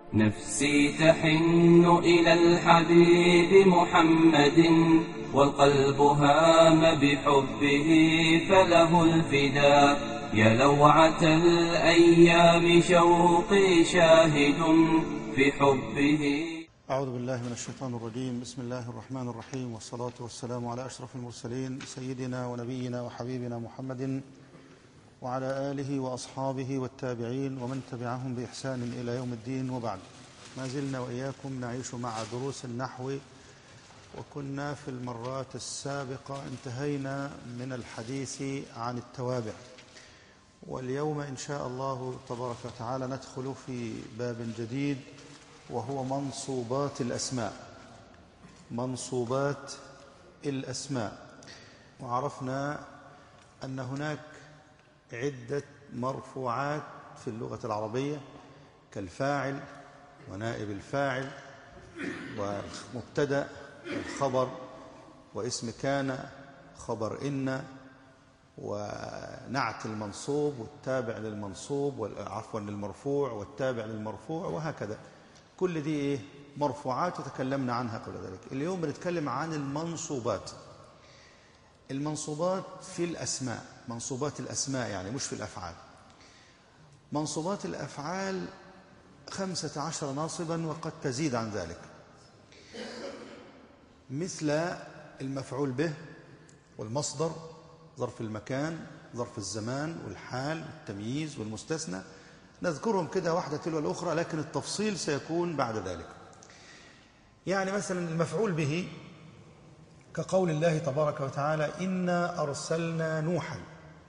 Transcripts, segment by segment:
نفسي تحن إلى الحبيب محمد والقلب هام بحبه فله الفداء يا لوعة الأيام شوقي شاهد في حبه أعوذ بالله من الشيطان الرجيم بسم الله الرحمن الرحيم والصلاة والسلام على أشرف المرسلين سيدنا ونبينا وحبيبنا محمد وعلى آله وأصحابه والتابعين ومن تبعهم بإحسان إلى يوم الدين وبعد ما زلنا وإياكم نعيش مع دروس النحو وكنا في المرات السابقة انتهينا من الحديث عن التوابع واليوم إن شاء الله تبارك وتعالى ندخل في باب جديد وهو منصوبات الأسماء منصوبات الأسماء وعرفنا أن هناك عدة مرفوعات في اللغة العربية كالفاعل ونائب الفاعل ومبتدأ والخبر واسم كان خبر إن ونعت المنصوب والتابع للمنصوب عفوا للمرفوع والتابع للمرفوع وهكذا كل دي إيه مرفوعات وتكلمنا عنها قبل ذلك اليوم بنتكلم عن المنصوبات المنصوبات في الأسماء منصوبات الأسماء يعني مش في الأفعال منصوبات الأفعال خمسة عشر ناصبا وقد تزيد عن ذلك مثل المفعول به والمصدر ظرف المكان ظرف الزمان والحال والتمييز والمستثنى نذكرهم كده واحدة تلو الأخرى لكن التفصيل سيكون بعد ذلك يعني مثلا المفعول به كقول الله تبارك وتعالى إنا أرسلنا نوحا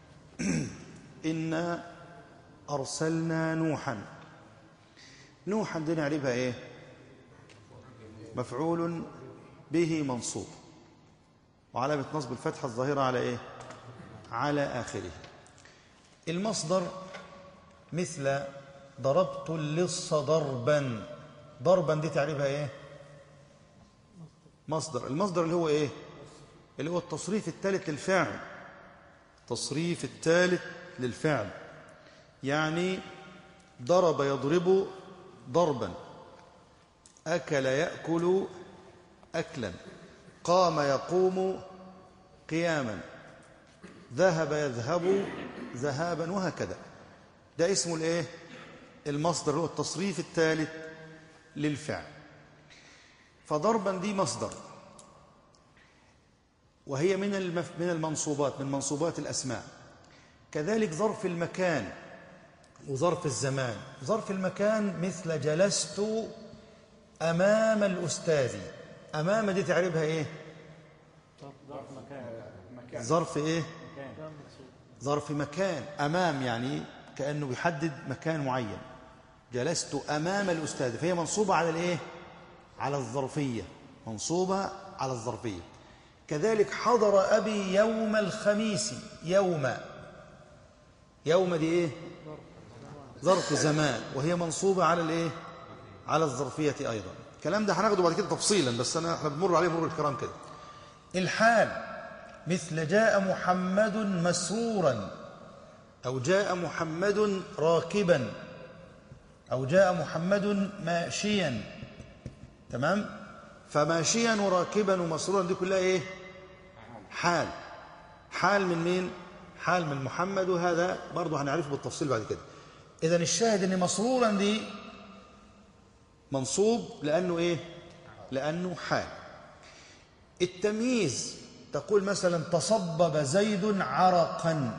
إنا أرسلنا نوحا نوحا دي نعرفها إيه مفعول به منصوب وعلامة نصب الفتحة الظاهرة على إيه على آخره المصدر مثل ضربت اللص ضربا ضربا دي تعريفها ايه مصدر المصدر اللي هو ايه اللي هو التصريف الثالث للفعل التصريف الثالث للفعل يعني ضرب يضرب ضربا أكل يأكل أكلا قام يقوم قياما ذهب يذهب ذهابا وهكذا ده اسمه الايه المصدر هو التصريف الثالث للفعل فضربا دي مصدر وهي من المف... من المنصوبات من منصوبات الاسماء كذلك ظرف المكان وظرف الزمان ظرف المكان مثل جلست امام الاستاذ امام دي تعرفها ايه ظرف مكان ظرف ايه ظرف مكان امام يعني كانه بيحدد مكان معين جلست امام الاستاذ فهي منصوبه على الايه على الظرفيه منصوبه على الظرفيه كذلك حضر ابي يوم الخميس يوم يوم دي ايه ظرف زمان وهي منصوبه على الايه على الظرفيه ايضا الكلام ده هناخده بعد كده تفصيلا بس انا احنا بنمر عليه مرور الكرام كده الحال مثل جاء محمد مسرورا أو جاء محمد راكبا أو جاء محمد ماشيا تمام فماشيا وراكبا ومسرورا دي كلها إيه حال حال من مين حال من محمد وهذا برضه هنعرفه بالتفصيل بعد كده إذا الشاهد أن مسرورا دي منصوب لأنه إيه لأنه حال التمييز تقول مثلا تصبب زيد عرقا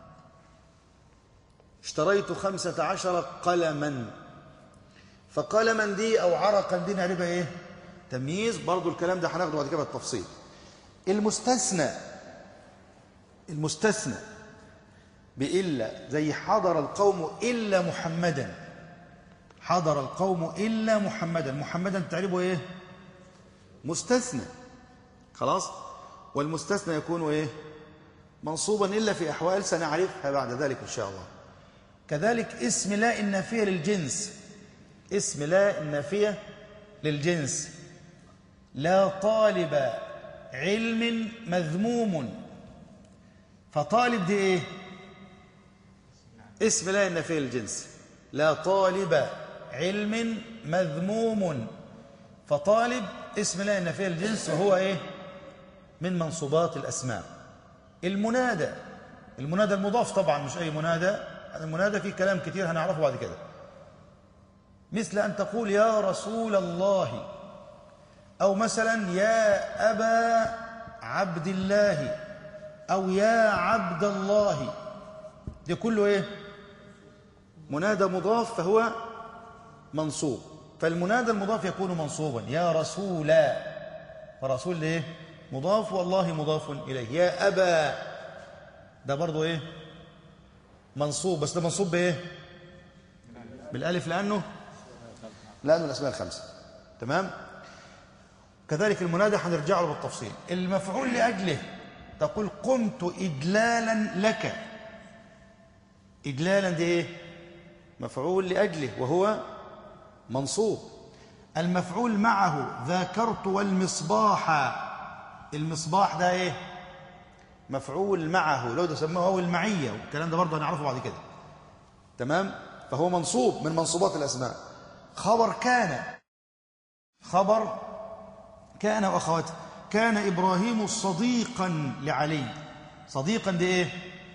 اشتريت خمسة عشر قلما فقلما دي أو عرقا دي نعرفها إيه تمييز برضو الكلام ده هناخده بعد كده بالتفصيل المستثنى المستثنى بإلا زي حضر القوم إلا محمدا حضر القوم إلا محمدا محمدا تعرفه إيه مستثنى خلاص والمستثنى يكون إيه منصوبا إلا في أحوال سنعرفها بعد ذلك إن شاء الله كذلك اسم لا النافية للجنس اسم لا النافية للجنس لا طالب علم مذموم فطالب دي ايه اسم لا النافية للجنس لا طالب علم مذموم فطالب اسم لا النافية الجنس وهو إيه من منصوبات الأسماء المنادى المنادى المضاف طبعا مش أي منادى المنادى فيه كلام كتير هنعرفه بعد كده مثل أن تقول يا رسول الله أو مثلا يا أبا عبد الله أو يا عبد الله دي كله إيه منادى مضاف فهو منصوب فالمنادى المضاف يكون منصوبا يا رسولا فرسول إيه مضاف والله مضاف إليه يا أبا ده برضو إيه منصوب بس ده منصوب بإيه بالألف لأنه لأنه الأسماء الخمسة تمام كذلك المنادى هنرجع له بالتفصيل المفعول لأجله تقول قمت إدلالا لك إدلالا دي إيه مفعول لأجله وهو منصوب المفعول معه ذاكرت والمصباح المصباح ده إيه مفعول معه لو ده سموه هو المعية والكلام ده برضه هنعرفه بعد كده تمام فهو منصوب من منصوبات الأسماء خبر كان خبر كان وأخواته كان إبراهيم صديقا لعلي صديقا دي إيه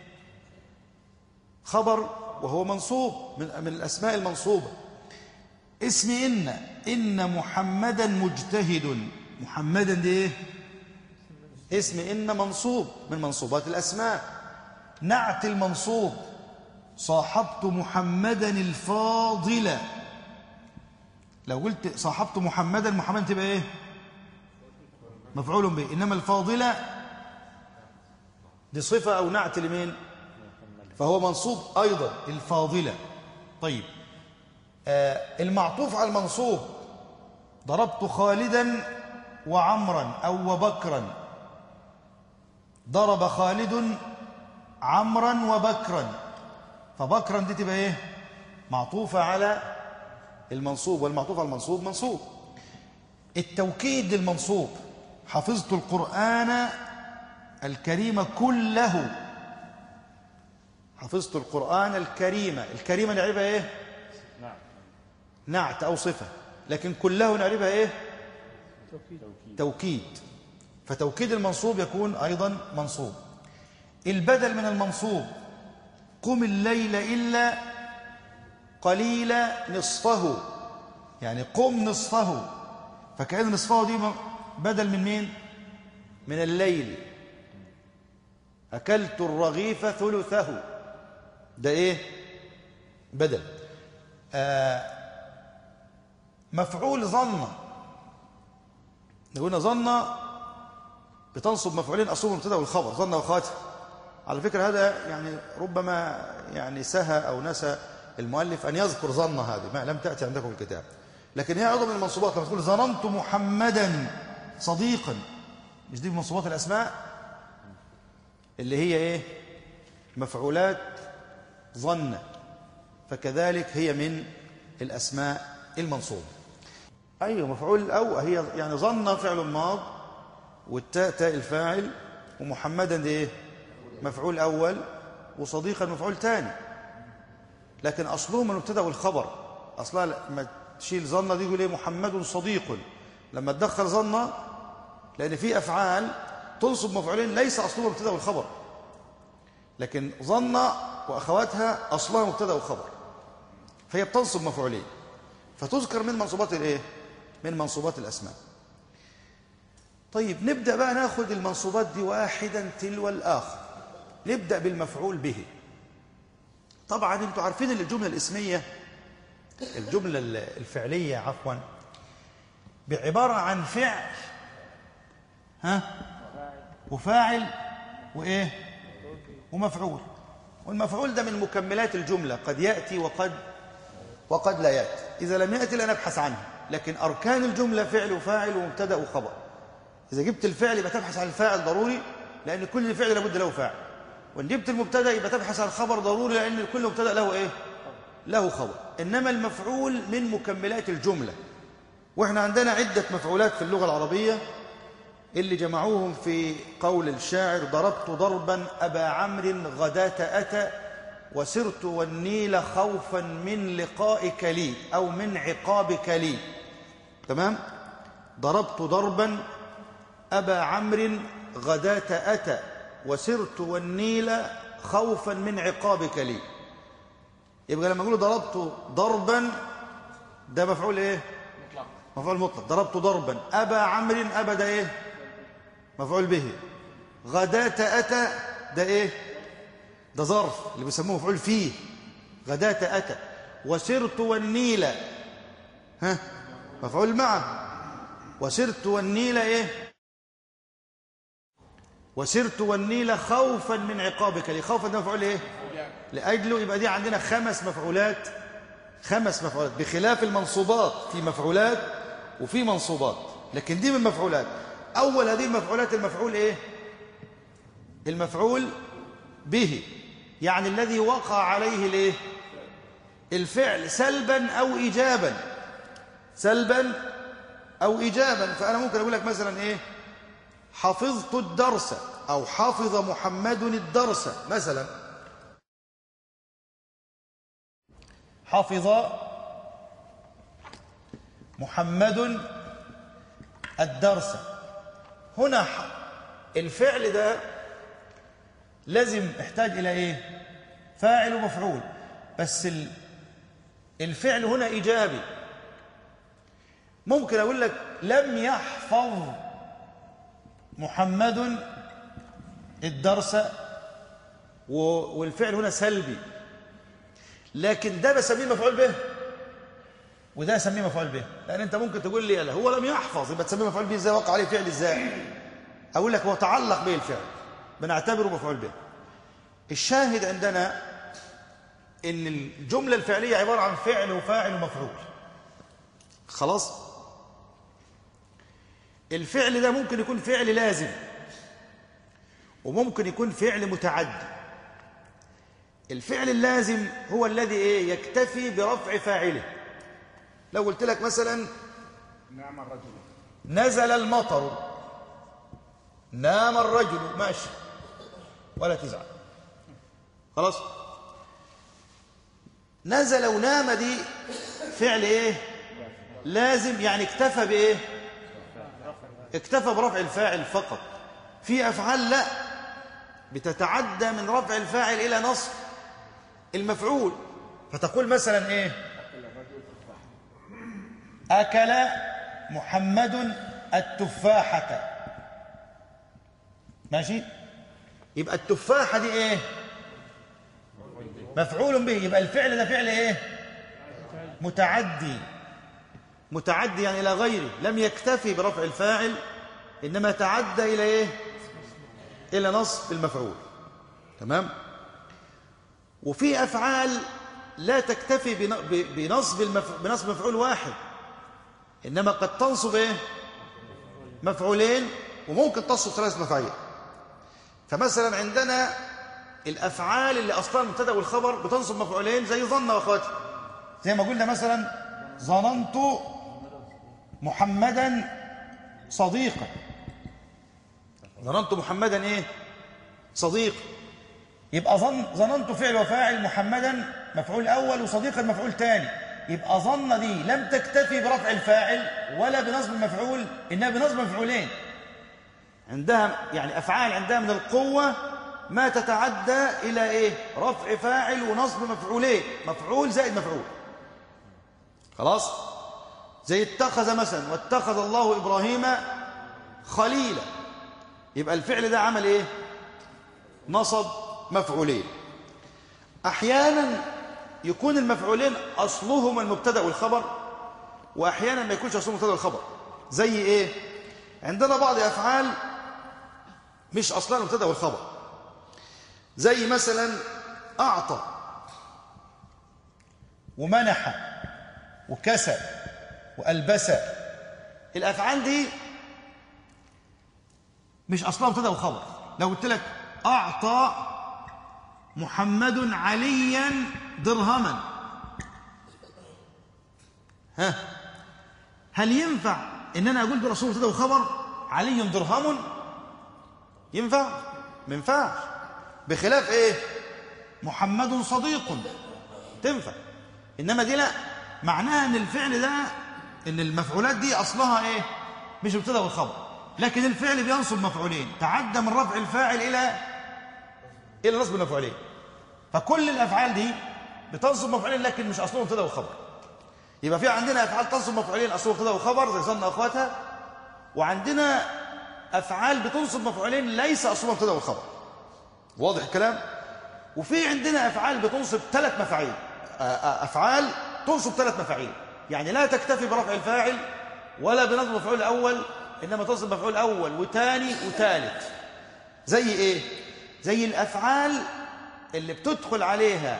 خبر وهو منصوب من, من الأسماء المنصوبة اسم إن إن محمدا مجتهد محمدا دي إيه اسم إن منصوب من منصوبات الأسماء نعت المنصوب صاحبت محمدا الفاضل لو قلت صاحبت محمدا محمد تبقى ايه مفعول به انما الفاضله دي صفه او نعت لمين فهو منصوب ايضا الفاضله طيب آه المعطوف على المنصوب ضربت خالدا وعمرا او وبكرا ضرب خالد عمرا وبكرا فبكرا دي تبقى ايه معطوفه على المنصوب والمعطوف على المنصوب منصوب التوكيد للمنصوب حفظت القرآن الكريم كله حفظت القرآن الكريم الكريمة نعرفها ايه نعم نعت أو صفة لكن كله نعرفها ايه توكيد توكيد فتوكيد المنصوب يكون أيضا منصوب البدل من المنصوب قم الليل إلا قليل نصفه يعني قم نصفه فكأن نصفه دي بدل من مين من الليل أكلت الرغيف ثلثه ده إيه بدل آه مفعول ظن قلنا ظن بتنصب مفعولين أصوب المبتدا والخبر ظن وخاتم على فكرة هذا يعني ربما يعني سهى أو نسى المؤلف أن يذكر ظن هذه ما لم تأتي عندكم الكتاب لكن هي عضو من المنصوبات لما تقول ظننت محمدا صديقا مش دي من منصوبات الأسماء اللي هي إيه مفعولات ظن فكذلك هي من الأسماء المنصوبة أيوة مفعول أو هي يعني ظن فعل ماض والتاء تاء الفاعل ومحمدا دي إيه مفعول أول وصديقا مفعول ثاني لكن أصلهم المبتدا والخبر أصلها لما تشيل ظنة دي يقول إيه محمد صديق لما تدخل ظنة لأن في أفعال تنصب مفعولين ليس أصلهم المبتدا والخبر لكن ظنة وأخواتها أصلها مبتدا وخبر فهي بتنصب مفعولين فتذكر من منصوبات الإيه؟ من منصوبات الأسماء طيب نبدأ بقى ناخد المنصوبات دي واحدا تلو الآخر نبدأ بالمفعول به طبعا انتوا عارفين ان الجملة الاسمية الجملة الفعلية عفوا بعبارة عن فعل ها وفاعل وايه ومفعول والمفعول ده من مكملات الجملة قد يأتي وقد وقد لا يأتي إذا لم يأتي لا نبحث عنه لكن أركان الجملة فعل وفاعل ومبتدأ وخبر إذا جبت الفعل يبقى تبحث عن الفاعل ضروري لأن كل فعل لابد له فاعل وإن جبت المبتدأ يبقى تبحث عن الخبر ضروري لأن كل مبتدأ له إيه؟ له خبر إنما المفعول من مكملات الجملة وإحنا عندنا عدة مفعولات في اللغة العربية اللي جمعوهم في قول الشاعر ضربت ضربا أبا عمرو غداة أتى وسرت والنيل خوفا من لقائك لي أو من عقابك لي تمام ضربت ضربا أبا عمرو غداة أتى وسرت والنيل خوفا من عقابك لي يبقى لما نقول ضربت ضربا ده مفعول ايه مفعول مطلق ضربت ضربا أبا عمرو أبا ده ايه مفعول به غداة أتى ده ايه ده ظرف اللي بيسموه مفعول فيه غداة أتى وسرت والنيل ها مفعول معه وسرت والنيل ايه وسرت والنيل خوفا من عقابك لي خوفا ده مفعول ايه لاجله يبقى دي عندنا خمس مفعولات خمس مفعولات بخلاف المنصوبات في مفعولات وفي منصوبات لكن دي من مفعولات اول هذه المفعولات المفعول ايه المفعول به يعني الذي وقع عليه الايه الفعل سلبا او ايجابا سلبا او ايجابا فانا ممكن اقول لك مثلا ايه حفظت الدرس او حفظ محمد الدرس مثلا حفظ محمد الدرس هنا ح- الفعل ده لازم يحتاج الى ايه فاعل ومفعول بس ال- الفعل هنا ايجابي ممكن اقول لك لم يحفظ محمد الدرس و- والفعل هنا سلبي لكن ده بسميه مفعول به وده اسميه مفعول به لان انت ممكن تقول لي لا هو لم يحفظ يبقى تسميه مفعول به ازاي وقع عليه فعل ازاي اقول لك هو تعلق به الفعل بنعتبره مفعول به الشاهد عندنا ان الجمله الفعليه عباره عن فعل وفاعل ومفعول خلاص الفعل ده ممكن يكون فعل لازم وممكن يكون فعل متعدي الفعل اللازم هو الذي ايه يكتفي برفع فاعله لو قلت لك مثلا نعم الرجل نزل المطر نام الرجل ماشي ولا تزعل خلاص نزل ونام دي فعل ايه لازم يعني اكتفى بايه اكتفى برفع الفاعل فقط في افعال لا بتتعدى من رفع الفاعل الى نصب المفعول فتقول مثلا ايه اكل محمد التفاحه ماشي يبقى التفاحه دي ايه مفعول به يبقى الفعل ده فعل ايه متعدي متعدي يعني الى غيره لم يكتفي برفع الفاعل انما تعدى الى ايه الى نصب المفعول تمام وفي افعال لا تكتفي بن- ب- بنصب المف... بنصب مفعول واحد انما قد تنصب ايه مفعولين وممكن تنصب ثلاث مفاعيل فمثلا عندنا الافعال اللي اصلها المبتدا والخبر بتنصب مفعولين زي ظن واخواتها زي ما قلنا مثلا ظننت محمدا صديقا ظننت محمدا ايه صديق يبقى ظن ظننت فعل وفاعل محمدا مفعول اول وصديقا مفعول ثاني يبقى ظن دي لم تكتفي برفع الفاعل ولا بنصب المفعول انها بنصب مفعولين عندها يعني افعال عندها من القوه ما تتعدى الى ايه رفع فاعل ونصب مفعولين مفعول زائد مفعول خلاص زي اتخذ مثلا واتخذ الله ابراهيم خليلا يبقى الفعل ده عمل ايه نصب مفعولين احيانا يكون المفعولين اصلهما المبتدا والخبر واحيانا ما يكونش اصلهم المبتدا والخبر زي ايه عندنا بعض افعال مش اصلها المبتدا والخبر زي مثلا اعطى ومنح وكسى والبس الافعال دي مش اصلها مبتدا وخبر لو قلت لك اعطى محمد عليا درهما ها هل ينفع ان انا اقول برسول مبتدا وخبر علي درهم ينفع ما ينفعش بخلاف ايه محمد صديق تنفع انما دي لا معناها ان الفعل ده ان المفعولات دي اصلها ايه مش مبتدا والخبر لكن الفعل بينصب مفعولين تعدى من رفع الفاعل الى الى نصب المفعولين فكل الافعال دي بتنصب مفعولين لكن مش اصلهم مبتدا وخبر يبقى في عندنا افعال تنصب مفعولين اصلهم مبتدا وخبر زي ظن اخواتها وعندنا افعال بتنصب مفعولين ليس اصلهم مبتدا وخبر واضح الكلام وفي عندنا افعال بتنصب ثلاث مفاعيل آ- آ- افعال تنصب ثلاث مفاعيل يعني لا تكتفي برفع الفاعل ولا بنصب المفعول الاول انما تنصب مفعول اول وثاني وثالث زي ايه زي الافعال اللي بتدخل عليها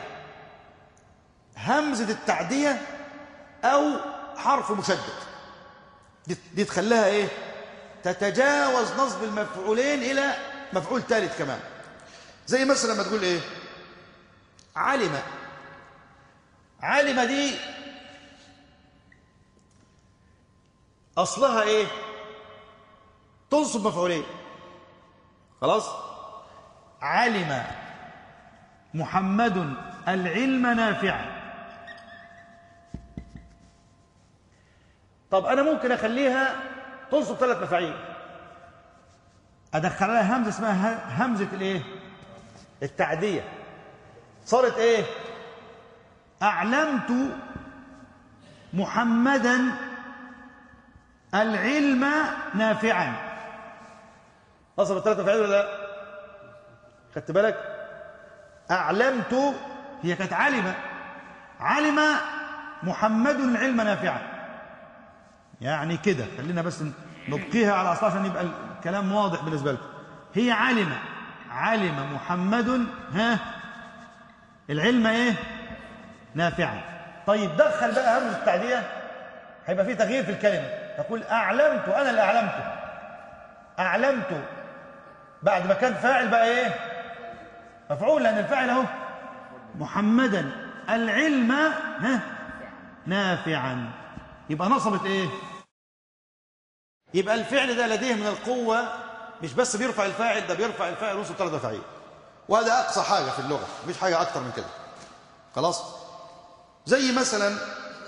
همزه التعديه او حرف مشدد دي, دي تخليها ايه تتجاوز نصب المفعولين الى مفعول ثالث كمان زي مثلا لما تقول ايه علم علم دي اصلها ايه تنصب مفعولين خلاص علم محمد العلم نافعا طب انا ممكن اخليها تنصب ثلاث مفاعيل ادخل لها همزه اسمها ه- همزه الايه التعديه صارت ايه اعلمت محمدا العلم نافعا نصب الثلاث مفاعيل ولا لا خدت بالك اعلمت هي كانت علم علم محمد العلم نافعا يعني كده خلينا بس نبقيها على اصلها عشان يبقى الكلام واضح بالنسبه لكم هي علم علم محمد ها العلم ايه نافعا طيب دخل بقى همزه التعديه هيبقى في تغيير في الكلمه تقول اعلمت انا اللي اعلمته اعلمت بعد ما كان فاعل بقى ايه مفعول لان الفاعل اهو محمدا العلم ها نافعا يبقى نصبت ايه يبقى الفعل ده لديه من القوة مش بس بيرفع الفاعل ده بيرفع الفاعل وينصب ثلاث مفاعيل وهذا أقصى حاجة في اللغة مش حاجة أكتر من كده خلاص زي مثلا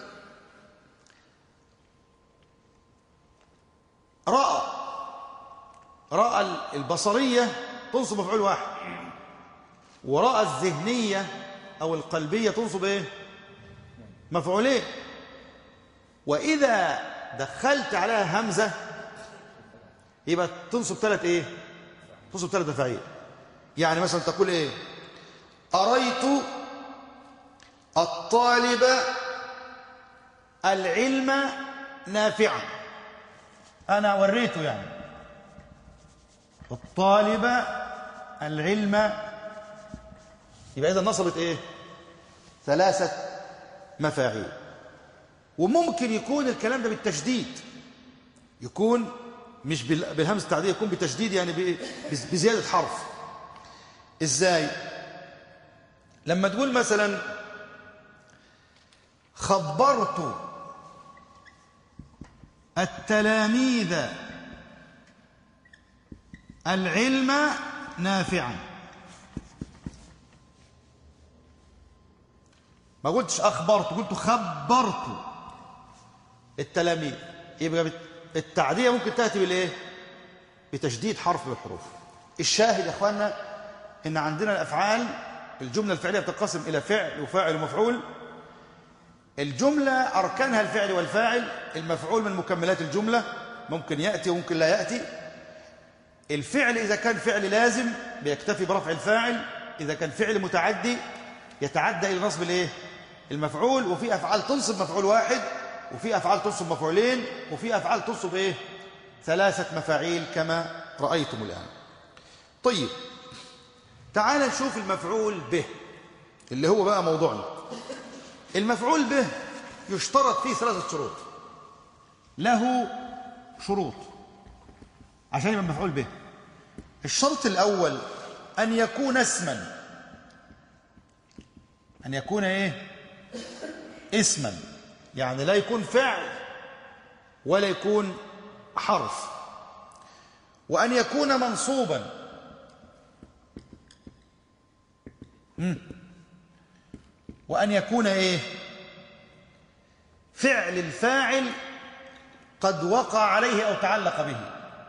رأى رأى البصرية تنصب مفعول واحد ورأى الذهنية أو القلبية تنصب إيه مفعولين وإذا دخلت عليها همزة يبقى تنصب ثلاث إيه تنصب ثلاث مفاعيل يعني مثلا تقول إيه أريت الطالب العلم نافعا أنا وريته يعني الطالب العلم يبقى إذا نصبت إيه ثلاثة مفاعيل وممكن يكون الكلام ده بالتشديد يكون مش بال- بالهمزة التعدية يكون بتشديد يعني ب- بز- بزيادة حرف ازاي لما تقول مثلا خبرت التلاميذ العلم نافعا ما قلتش اخبرت قلت خبرت التلاميذ يبقى بت- التعديه ممكن تاتي بالايه بتشديد حرف من الحروف الشاهد يا اخواننا ان عندنا الافعال الجمله الفعليه بتنقسم الى فعل وفاعل ومفعول الجمله اركانها الفعل والفاعل المفعول من مكملات الجمله ممكن ياتي وممكن لا ياتي الفعل اذا كان فعل لازم بيكتفي برفع الفاعل اذا كان فعل متعدي يتعدى الى نصب الايه المفعول وفي افعال تنصب مفعول واحد وفي افعال تنصب مفعولين وفي افعال تنصب ايه ثلاثه مفاعيل كما رايتم الان طيب تعال نشوف المفعول به اللي هو بقى موضوعنا المفعول به يشترط فيه ثلاثه شروط له شروط عشان يبقى مفعول به الشرط الاول ان يكون اسما أن يكون إيه اسما يعني لا يكون فعل ولا يكون حرف وأن يكون منصوبا مم. وأن يكون إيه فعل الفاعل قد وقع عليه أو تعلق به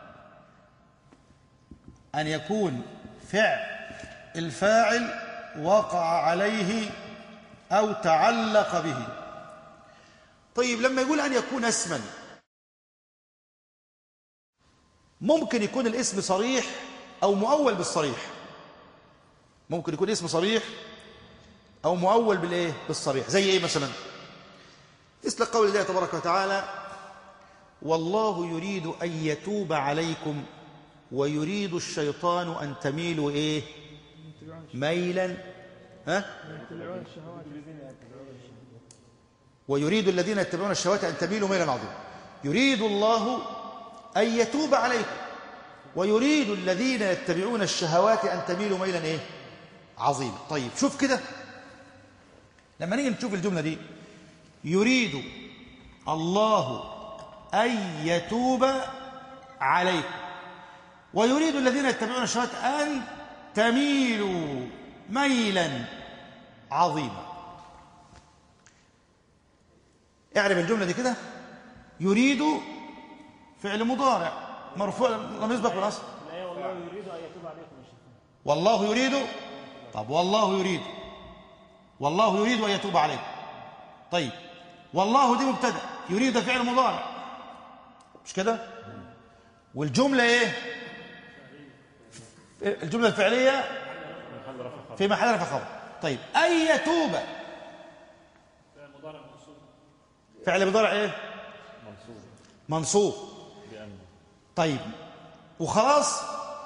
أن يكون فعل الفاعل وقع عليه أو تعلق به طيب لما يقول أن يكون اسما ممكن يكون الاسم صريح أو مؤول بالصريح ممكن يكون اسم صريح أو مؤول بالإيه؟ بالصريح زي إيه مثلا مثل قول الله تبارك وتعالى والله يريد أن يتوب عليكم ويريد الشيطان أن تميلوا إيه ميلا ها يتبعون الشهوات ويريد الذين يتبعون الشهوات أن تميلوا ميلا عظيما يريد الله أن يتوب عليكم ويريد الذين يتبعون الشهوات أن تميلوا ميلا إيه عظيما طيب شوف كده لما نيجي نشوف الجملة دي يريد الله أن يتوب عليكم ويريد الذين يتبعون الشهوات أن تميلوا ميلا عظيما اعرف الجملة دي كده يريد فعل مضارع مرفوع لم يسبق بالأصل الآية والله يريد أن يتوب عليكم يا شيخ والله يريد طب والله يريد والله يريد أن يتوب عليكم طيب والله دي مبتدا يريد ده فعل مضارع مش كده والجملة ايه الجملة الفعلية في محل رفع خبر طيب أن يتوب فعل مضارع ايه منصوب طيب وخلاص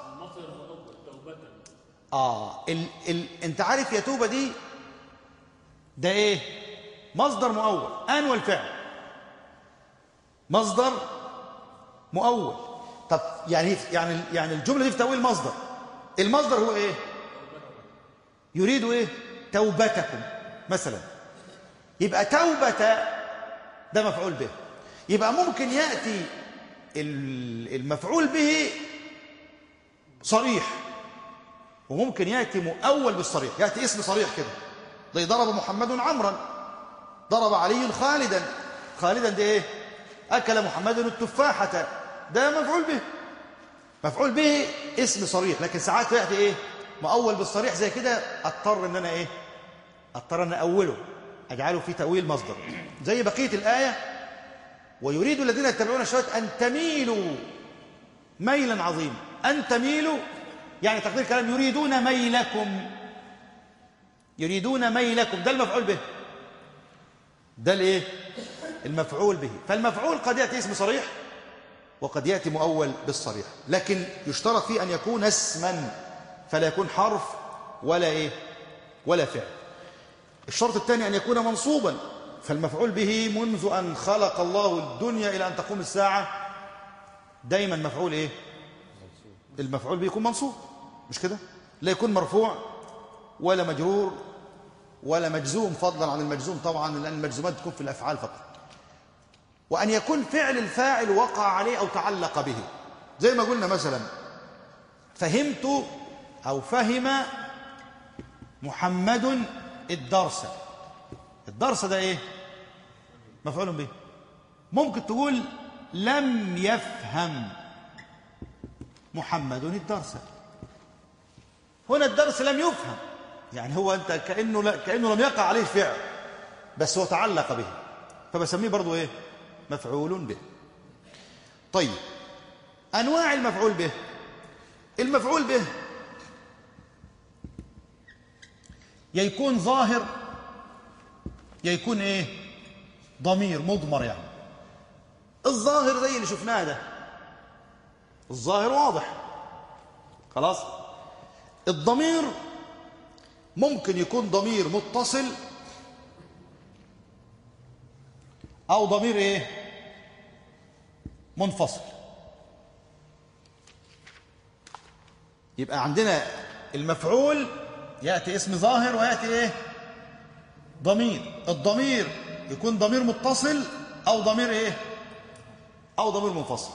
اه ال ال انت عارف يتوب دي ده ايه مصدر مؤول ان والفعل مصدر مؤول طب يعني يعني يعني الجمله دي في تاويل مصدر المصدر هو ايه يريد ايه توبتكم مثلا يبقى توبه ده مفعول به يبقى ممكن ياتي ال- المفعول به صريح وممكن ياتي مؤول بالصريح ياتي اسم صريح كده زي ضرب محمد عمرا ضرب علي خالدا خالدا ده ايه اكل محمد التفاحه ده مفعول به مفعول به اسم صريح لكن ساعات ياتي ايه مؤول بالصريح زي كده اضطر ان انا ايه اضطر ان اوله اجعله في تاويل مصدر زي بقيه الايه ويريد الذين يتبعون الشهوات ان تميلوا ميلا عظيما ان تميلوا يعني تقدير كلام يريدون ميلكم يريدون ميلكم ده المفعول به ده الايه المفعول به فالمفعول قد ياتي اسم صريح وقد ياتي مؤول بالصريح لكن يشترط فيه ان يكون اسما فلا يكون حرف ولا ايه ولا فعل الشرط الثاني ان يكون منصوبا فالمفعول به منذ ان خلق الله الدنيا الى ان تقوم الساعه دايما مفعول ايه المفعول به يكون منصوب مش كده لا يكون مرفوع ولا مجرور ولا مجزوم فضلا عن المجزوم طبعا لان المجزومات تكون في الافعال فقط وان يكون فعل الفاعل وقع عليه او تعلق به زي ما قلنا مثلا فهمت او فهم محمد الدرس الدرس ده ايه مفعول به ممكن تقول لم يفهم محمد الدرس هنا الدرس لم يفهم يعني هو انت كانه لا كانه لم يقع عليه فعل بس هو تعلق به فبسميه برضه ايه مفعول به طيب انواع المفعول به المفعول به يا يكون ظاهر يا يكون ايه ضمير مضمر يعني الظاهر زي اللي شفناه ده الظاهر واضح خلاص الضمير ممكن يكون ضمير متصل او ضمير ايه منفصل يبقى عندنا المفعول ياتي اسم ظاهر وياتي ايه ضمير الضمير يكون ضمير متصل او ضمير ايه او ضمير منفصل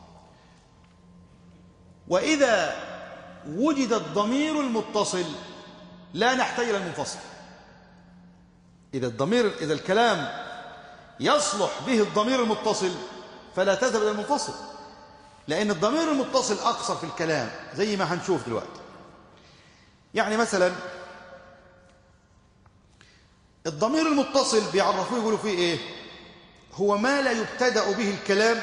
واذا وجد الضمير المتصل لا نحتاج الى المنفصل إذا الضمير إذا الكلام يصلح به الضمير المتصل فلا تذهب إلى المنفصل لأن الضمير المتصل أقصر في الكلام زي ما هنشوف دلوقتي يعني مثلا الضمير المتصل بيعرفوه يقولوا فيه إيه هو ما لا يبتدأ به الكلام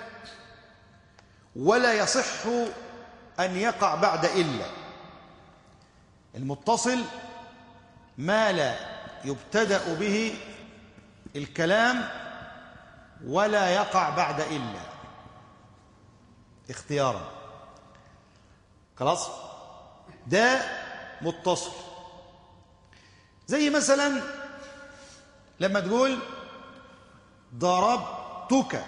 ولا يصح أن يقع بعد إلا المتصل ما لا يبتدأ به الكلام ولا يقع بعد إلا اختيارا خلاص ده متصل زي مثلا لما تقول ضربتك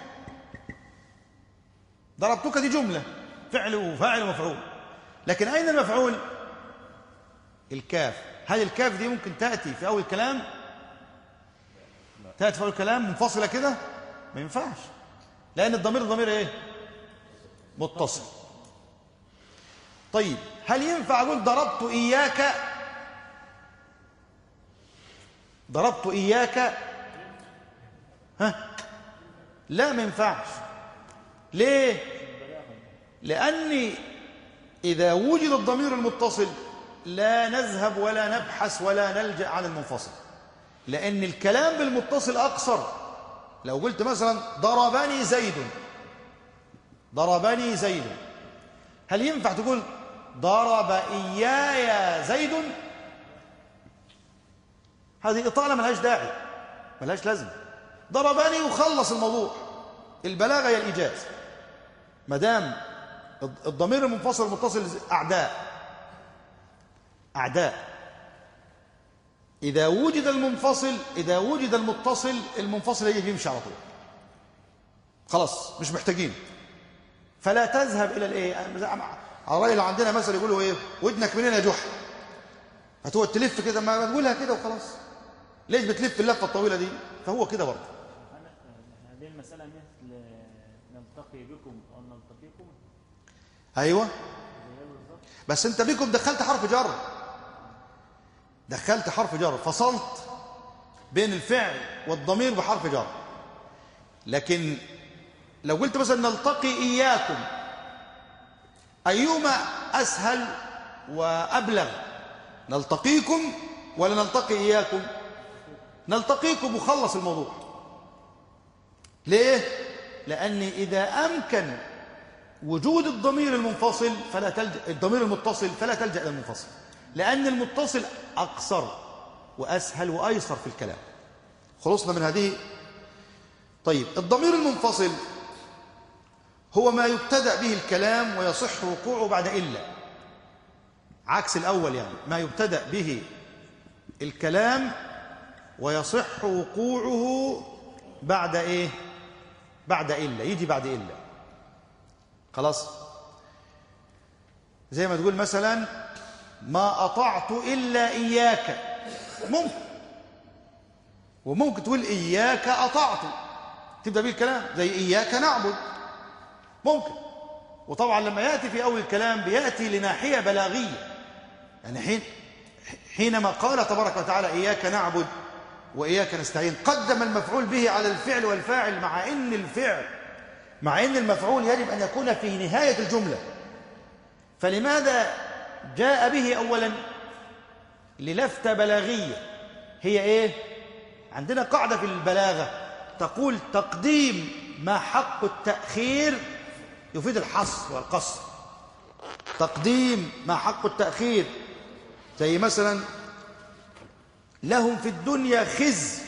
ضربتك دي جملة فعل وفاعل ومفعول لكن أين المفعول الكاف هل الكاف دي ممكن تأتي في أول كلام تأتي في أول كلام منفصلة كده ما ينفعش لأن الضمير الضمير إيه متصل طيب هل ينفع أقول ضربت إياك ضربت إياك ها لا ما ينفعش ليه لأني إذا وجد الضمير المتصل لا نذهب ولا نبحث ولا نلجأ عن المنفصل لأن الكلام بالمتصل أقصر لو قلت مثلا ضربني زيد ضربني زيد هل ينفع تقول ضرب إياي زيد هذه إطالة ملهاش داعي ملهاش لازمة ضربني وخلص الموضوع البلاغة هي الإيجاز ما دام الضمير المنفصل المتصل أعداء أعداء إذا وجد المنفصل إذا وجد المتصل المنفصل يجي يمشي على طول خلاص مش محتاجين فلا تذهب إلى الإيه على الرأي اللي عندنا مثلا يقولوا إيه ودنك منين يا جحا هتقعد تلف كده ما تقولها كده وخلاص ليش بتلف اللفة الطويلة دي فهو كده برضه هذه المسألة مثل نلتقي بكم أو نلتقيكم أيوة زي بالظبط بس أنت بكم دخلت حرف جر دخلت حرف جر فصلت بين الفعل والضمير بحرف جر لكن لو قلت مثلا نلتقي إياكم أيهما أسهل وأبلغ نلتقيكم ولا نلتقي إياكم نلتقيكم وخلص الموضوع ليه لأن إذا أمكن وجود الضمير المنفصل فلا تلجأ الضمير المتصل فلا تلجأ إلى المنفصل لأن المتصل أقصر وأسهل وأيسر في الكلام خلصنا من هذه طيب الضمير المنفصل هو ما يبتدأ به الكلام ويصح وقوعه بعد إلا عكس الأول يعني ما يبتدأ به الكلام ويصح وقوعه بعد إيه بعد إلا يجي بعد إلا خلاص زي ما تقول مثلا ما أطعت إلا إياك ممكن وممكن تقول إياك أطعت تبدأ به الكلام زي إياك نعبد ممكن وطبعا لما يأتي في أول الكلام بيأتي لناحية بلاغية يعني حين حينما قال تبارك وتعالى إياك نعبد وإياك نستعين قدم المفعول به على الفعل والفاعل مع إن الفعل مع إن المفعول يجب أن يكون في نهاية الجملة فلماذا جاء به أولا للفتة بلاغية هي إيه عندنا قاعدة في البلاغة تقول تقديم ما حق التأخير يفيد الحصر والقصر تقديم ما حق التأخير زي مثلا لهم في الدنيا خزي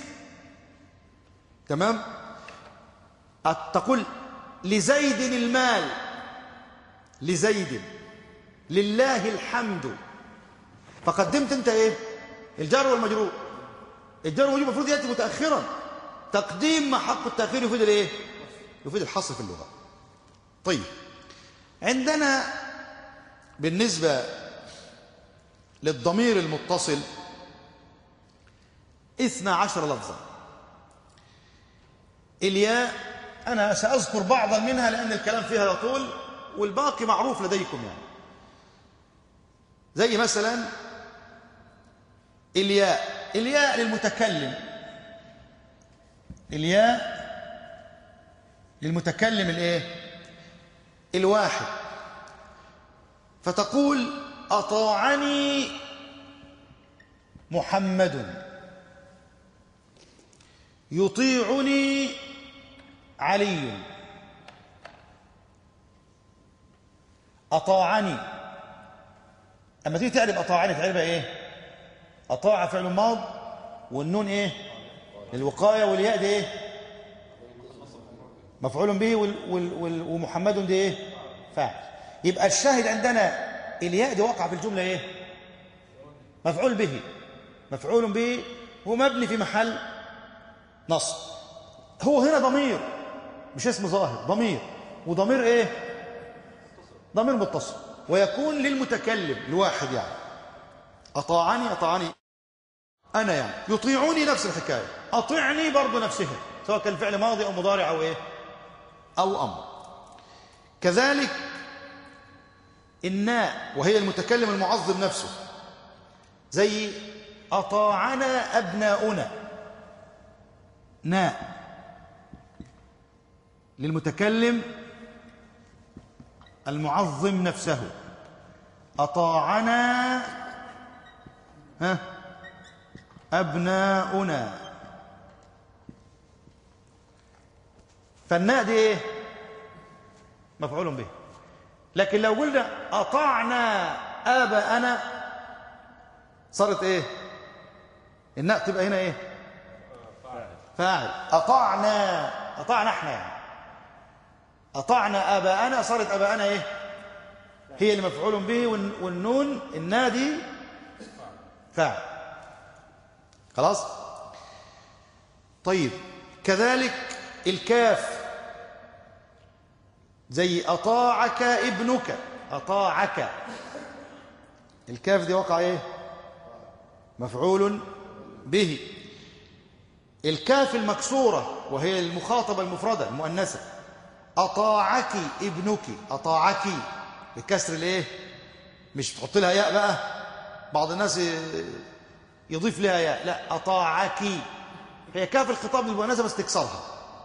تمام تقول لزيد المال لزيد لله الحمد فقدمت انت ايه الجار والمجرور الجار والمجرور المفروض ياتي متاخرا تقديم ما حق التاخير يفيد الايه يفيد الحصر في اللغه طيب عندنا بالنسبه للضمير المتصل اثنا عشر لفظا الياء أنا سأذكر بعضا منها لأن الكلام فيها يطول والباقي معروف لديكم يعني زي مثلا الياء الياء للمتكلم الياء للمتكلم الايه الواحد فتقول اطاعني محمد يطيعني علي اطاعني اما تيجي تعرف اطاعني تعرفها ايه اطاع فعل ماض والنون ايه للوقايه والياء دي ايه مفعول به وال وال وال ومحمد دي ايه فاعل يبقى الشاهد عندنا الياء دي وقع في الجمله ايه مفعول به مفعول به هو مبني في محل نصب هو هنا ضمير مش اسم ظاهر ضمير وضمير ايه ضمير متصل ويكون للمتكلم الواحد يعني اطاعني اطاعني انا يعني يطيعوني نفس الحكايه اطعني برضه نفسها سواء كان فعل ماضي او مضارع او ايه او امر كذلك الناء وهي المتكلم المعظم نفسه زي اطاعنا ابناؤنا ناء للمتكلم المعظم نفسه أطاعنا ها أبناؤنا فالناء دي إيه مفعول به لكن لو قلنا أطعنا آباءنا صارت إيه الناء تبقى هنا إيه فاعل أطعنا أطعنا احنا يعني أطعنا آباءنا صارت آباءنا إيه هي اللي مفعول به والن- والنون النادي فاعل خلاص طيب كذلك الكاف زي أطاعك ابنك أطاعك الكاف دي وقع إيه مفعول به الكاف المكسورة وهي المخاطبة المفردة المؤنثة أطاعك ابنك أطاعك بكسر الايه مش تحط لها ياء بقى بعض الناس ي- يضيف لها ياء لا أطاعك هي كاف الخطاب للمؤنثة بس تكسرها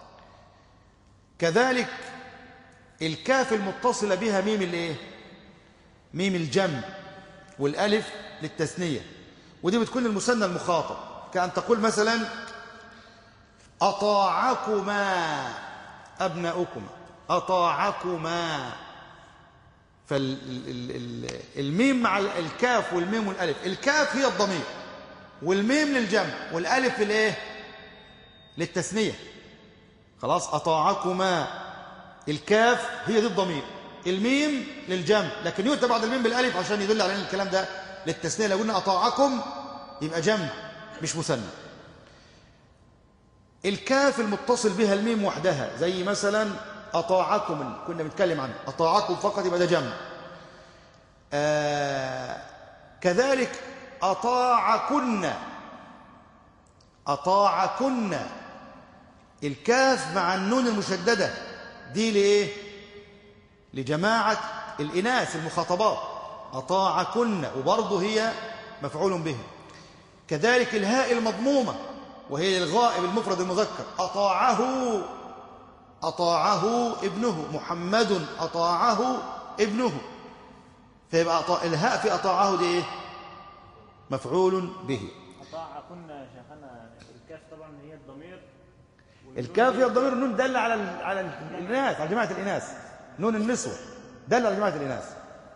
كذلك الكاف المتصلة بها ميم الايه ميم الجمع والالف للتثنية ودي بتكون المثنى المخاطب كأن تقول مثلا أطاعكما أبناؤكما أطاعكما فالميم مع ال- الكاف والميم والالف الكاف هي الضمير والميم للجمع والالف الايه للتثنيه خلاص اطاعكما الكاف هي دي الضمير الميم للجمع لكن يؤتى بعد الميم بالالف عشان يدل على ان الكلام ده للتثنيه لو قلنا اطاعكم يبقى جمع مش مثنى الكاف المتصل بها الميم وحدها زي مثلا أطاعكم اللي كنا بنتكلم عنه أطاعكم فقط يبقى ده جمع آه كذلك أطاعكن أطاعكن الكاف مع النون المشددة دي لإيه لجماعة الإناث المخاطبات أطاعكن وبرضه هي مفعول به كذلك الهاء المضمومة وهي للغائب المفرد المذكر أطاعه أطاعه ابنه محمد أطاعه ابنه فيبقى أطاع الهاء في أطاعه دي إيه؟ مفعول به أطاع كنا يا شيخنا الكاف طبعا هي الضمير الكاف هي الضمير النون دل على ال- على ال- الإناث على جماعة الإناث نون النسوة دل على جماعة الإناث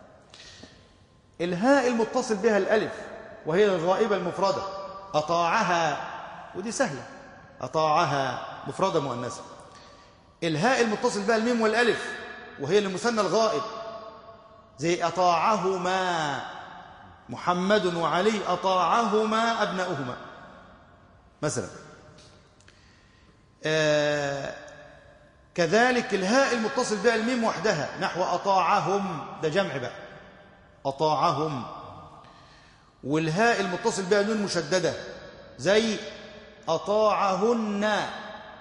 الهاء المتصل بها الألف وهي الغائبة المفردة أطاعها ودي سهلة أطاعها مفردة مؤنثة الهاء المتصل بها الميم والألف وهي المثنى الغائب زي أطاعهما محمد وعلي أطاعهما أبناؤهما مثلا آه كذلك الهاء المتصل بها الميم وحدها نحو أطاعهم ده جمع بقى أطاعهم والهاء المتصل بها نون مشددة زي أطاعهن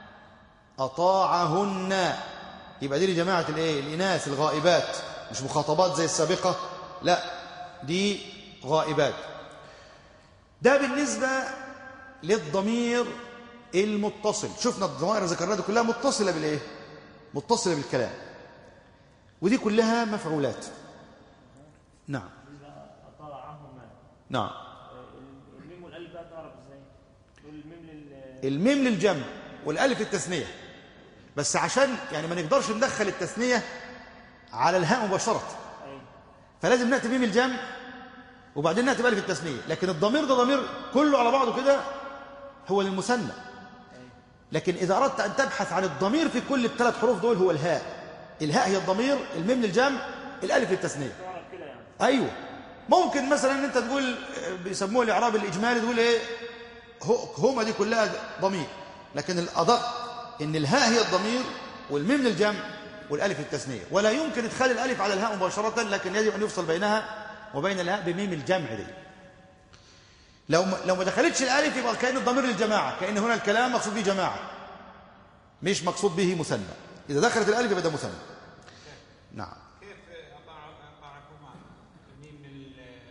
أطاعهن يبقى دي لجماعة الايه الإناث الغائبات مش مخاطبات زي السابقة لا دي غائبات ده بالنسبة للضمير المتصل شفنا الضمائر اللي ذكرناها دي كلها متصله بالايه متصله بالكلام ودي كلها مفعولات نعم أطاعهما نعم الميم والألف بقى تعرف إزاي؟ تقول الميم لل الميم للجمع والالف التثنيه بس عشان يعني ما نقدرش ندخل التثنيه على الهاء مباشره أيوة فلازم ناتي بميم الجمع وبعدين ناتي بالف التثنيه لكن الضمير ده ضمير كله على بعضه كده هو للمثنى لكن اذا اردت ان تبحث عن الضمير في كل الثلاث حروف دول هو الهاء الهاء هي الضمير الميم للجمع الالف للتثنيه تعرف كده يعني ايوه ممكن مثلا ان انت تقول بيسموه الاعراب الاجمالي تقول ايه هو- هما دي كلها ضمير لكن الادق ان الهاء هي الضمير والميم للجمع والالف للتثنيه ولا يمكن ادخال الالف على الهاء مباشره لكن يجب ان يفصل بينها وبين الهاء بميم الجمع دي لو ما لو ما دخلتش الالف يبقى كان الضمير للجماعه كان هنا الكلام مقصود به جماعه مش مقصود به مثنى اذا دخلت الالف يبقى ده مثنى نعم كيف أطاع أطاعكما الميم لل-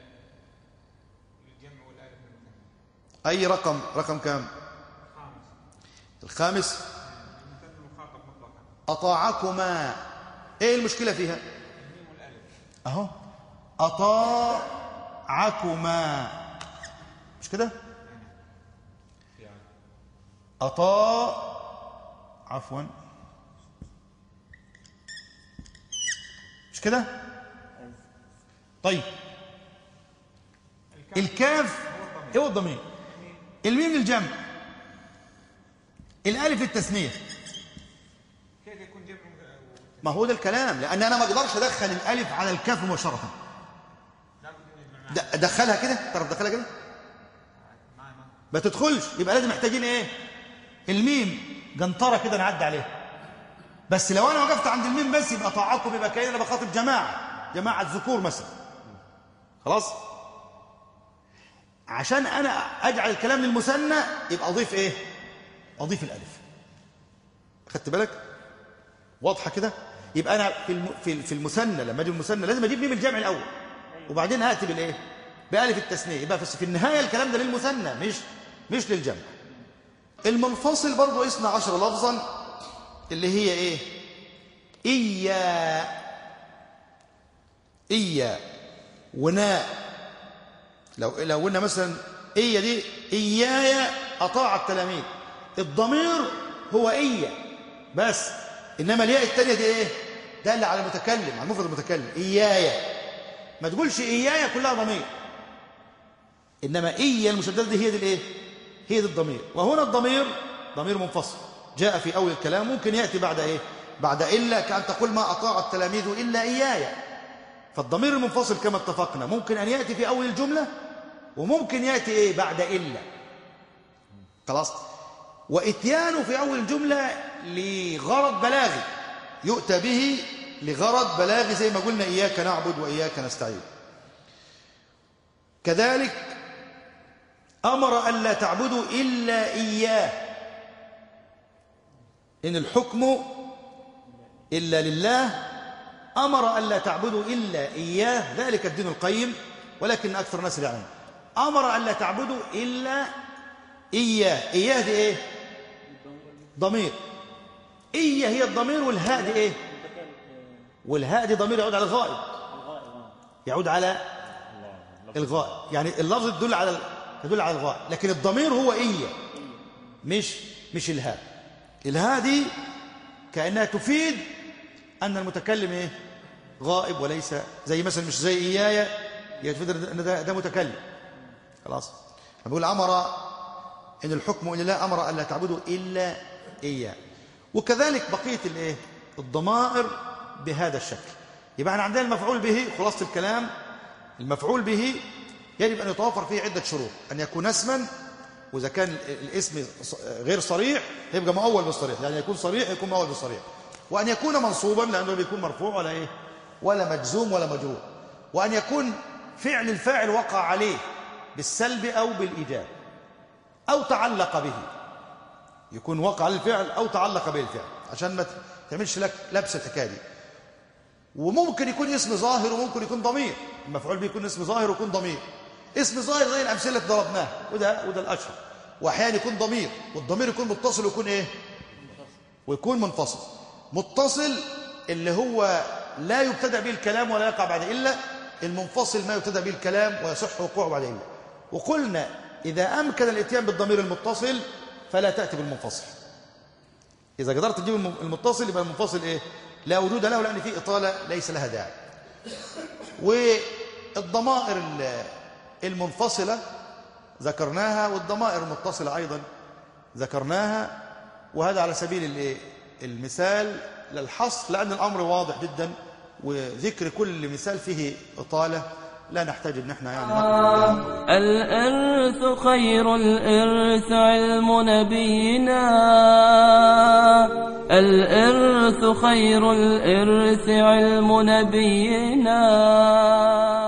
للجمع والألف للمثنى اي رقم رقم كام خامس الخامس المثنى المخاطب مطلقا أطاعكما إيه المشكلة فيها الميم والألف أهو أطاعكما مش كده أطاع عفوا مش كده طيب الكاف هو الضمير الميم للجمع الالف للتثنيه كيف يكون جمع ما هو ده الكلام لان انا ما اقدرش ادخل الالف على الكاف مباشره لابد من يجمع د- ادخلها كده تعرف تدخلها كده ما ما ما تدخلش يبقى لازم محتاجين ايه الميم جنطره كده نعدي عليها بس لو انا وقفت عند الميم بس يبقى طاعكم يبقى كأن انا بخاطب جماعه جماعه ذكور مثلا خلاص عشان انا اجعل الكلام للمثنى يبقى اضيف ايه اضيف الالف خدت بالك واضحه كده يبقى انا في الم... في في المثنى لما اجيب المثنى لازم اجيب ميم الجمع الاول وبعدين هاتي بالايه بالف التثنيه يبقى بس في النهايه الكلام ده للمثنى مش مش للجمع المنفصل برضه اثنا عشر لفظا اللي هي ايه إيا إيا وناء لو لو قلنا مثلا إيا دي إياي أطاع التلاميذ الضمير هو إيا بس إنما الياء الثانية دي إيه دل على المتكلم على المفرد المتكلم إياي ما تقولش إياي كلها ضمير إنما إيا المشددة دي هي دي الإيه هي دي الضمير وهنا الضمير ضمير منفصل جاء في أول الكلام ممكن يأتي بعد إيه بعد إلا كأن تقول ما أطاع التلاميذ إلا إياي فالضمير المنفصل كما اتفقنا ممكن أن يأتي في أول الجملة وممكن يأتي إيه بعد إلا خلاص وإتيانه في أول الجملة لغرض بلاغي يؤتى به لغرض بلاغي زي ما قلنا إياك نعبد وإياك نستعين كذلك أمر ألا تعبدوا إلا إياه إن الحكم إلا لله أمر ألا تعبدوا إلا إياه ذلك الدين القيم ولكن أكثر الناس لا يعلمون أمر ألا تعبدوا إلا إياه إياه دي إيه ضمير إياه هي الضمير والهاء دي إيه والهاء دي ضمير يعود على الغائب يعود على الغائب يعني اللفظ تدل على تدل على الغائب لكن الضمير هو إياه مش مش الهاء الهاء دي كأنها تفيد أن المتكلم إيه غائب وليس زي مثلا مش زي إيايا يفيد أن ده, ده متكلم خلاص بقول أمر إن الحكم إلا لا أمر ألا تعبدوا إلا إياه وكذلك بقية الإيه الضمائر بهذا الشكل يبقى احنا عندنا المفعول به خلاصة الكلام المفعول به يجب أن يتوفر فيه عدة شروط أن يكون اسما وإذا كان الاسم غير صريح يبقى مؤول بالصريح يعني يكون صريح يكون مؤول بالصريح وأن يكون منصوبا لأنه بيكون مرفوع ولا إيه ولا مجزوم ولا مجرور وأن يكون فعل الفاعل وقع عليه بالسلب أو بالإيجاب أو تعلق به يكون وقع على الفعل أو تعلق به الفعل عشان ما تعملش لك لبس الحكاية دي وممكن يكون اسم ظاهر وممكن يكون ضمير المفعول به يكون اسم ظاهر ويكون ضمير اسم ظاهر زي الأمثلة اللي ضربناها وده وده الأشهر واحيانا يكون ضمير والضمير يكون متصل ويكون ايه ويكون منفصل متصل اللي هو لا يبتدأ به الكلام ولا يقع بعد إلا المنفصل ما يبتدأ به الكلام ويصح وقوعه بعد إلا وقلنا إذا أمكن الاتيان بالضمير المتصل فلا تأتي بالمنفصل إذا قدرت تجيب الم- المتصل يبقى المنفصل إيه لا وجود له لأن فيه إطالة ليس لها داعي والضمائر ال- المنفصلة ذكرناها والضمائر المتصلة أيضا ذكرناها وهذا على سبيل الإيه؟ المثال للحصر لأن الأمر واضح جدا وذكر كل مثال فيه إطالة لا نحتاج ان احنا يعني نقل الإرث خير الإرث علم نبينا الإرث خير الإرث علم نبينا